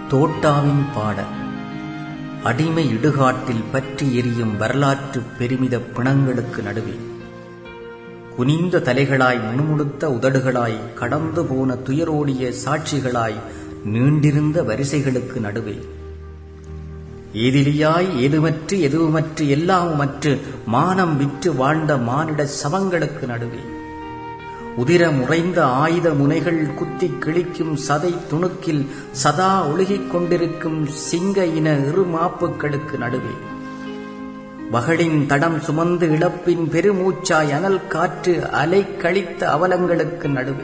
தோட்டாவின் பாடல் அடிமை இடுகாட்டில் பற்றி எரியும் வரலாற்று பெருமித பிணங்களுக்கு நடுவே குனிந்த தலைகளாய் முணுமுணுத்த உதடுகளாய் கடந்து போன துயரோடிய சாட்சிகளாய் நீண்டிருந்த வரிசைகளுக்கு நடுவே ஏதிலியாய் ஏதுமற்று எதுவுமற்று எல்லாமுமற்று மானம் விற்று வாழ்ந்த மானிட சவங்களுக்கு நடுவே உதிர முறைந்த ஆயுத முனைகள் குத்தி கிழிக்கும் சதை துணுக்கில் சதா ஒழுகிக் கொண்டிருக்கும் சிங்க இன இருமாப்புக்களுக்கு நடுவே வகளின் தடம் சுமந்து இழப்பின் பெருமூச்சாய் அனல் காற்று அலை கழித்த அவலங்களுக்கு நடுவே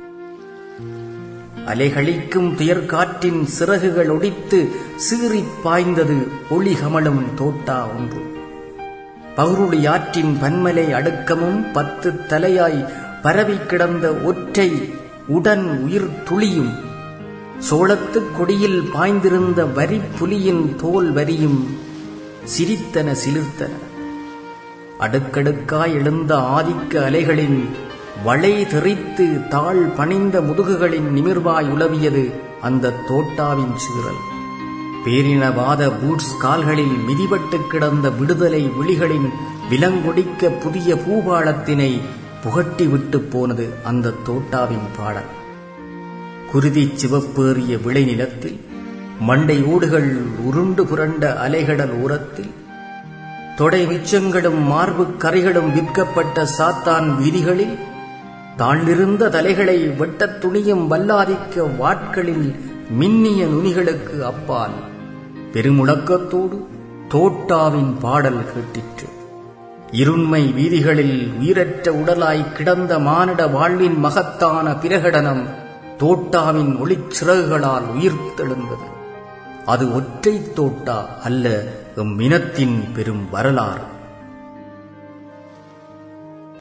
அலைகளிக்கும் துயர்காற்றின் சிறகுகள் ஒடித்து சீறிப் பாய்ந்தது ஒளிகமலும் தோட்டா ஒன்று பகுருளி ஆற்றின் பன்மலை அடுக்கமும் பத்து தலையாய் பரவி கிடந்த ஒற்றை உடன் உயிர் துளியும் சோளத்துக் கொடியில் பாய்ந்திருந்த வரி புலியின் தோல் வரியும் சிரித்தன சிலிர்த்தன அடுக்கடுக்காய் எழுந்த ஆதிக்க அலைகளின் வளை தெறித்து தாழ் பணிந்த முதுகுகளின் நிமிர்வாய் உலவியது அந்த தோட்டாவின் சீறல் பேரினவாத பூட்ஸ் கால்களில் மிதிபட்டு கிடந்த விடுதலை விழிகளின் விலங்கொடிக்க புதிய பூபாளத்தினை புகட்டி விட்டு போனது அந்த தோட்டாவின் பாடல் குருதி சிவப்பேறிய விளைநிலத்தில் மண்டை ஓடுகள் உருண்டு புரண்ட அலைகடல் ஓரத்தில் தொடை மிச்சங்களும் மார்பு கரைகளும் விற்கப்பட்ட சாத்தான் வீதிகளில் தாழ்ந்திருந்த தலைகளை வெட்டத் துணியும் வல்லாதிக்க வாட்களில் மின்னிய நுனிகளுக்கு அப்பால் பெருமுழக்கத்தோடு தோட்டாவின் பாடல் கேட்டிற்று இருண்மை வீதிகளில் உயிரற்ற உடலாய் கிடந்த மானிட வாழ்வின் மகத்தான பிரகடனம் தோட்டாவின் ஒளிச்சிறகுகளால் உயிர்த்தெழுந்தது அது ஒற்றை தோட்டா அல்ல எம் இனத்தின் பெரும் வரலாறு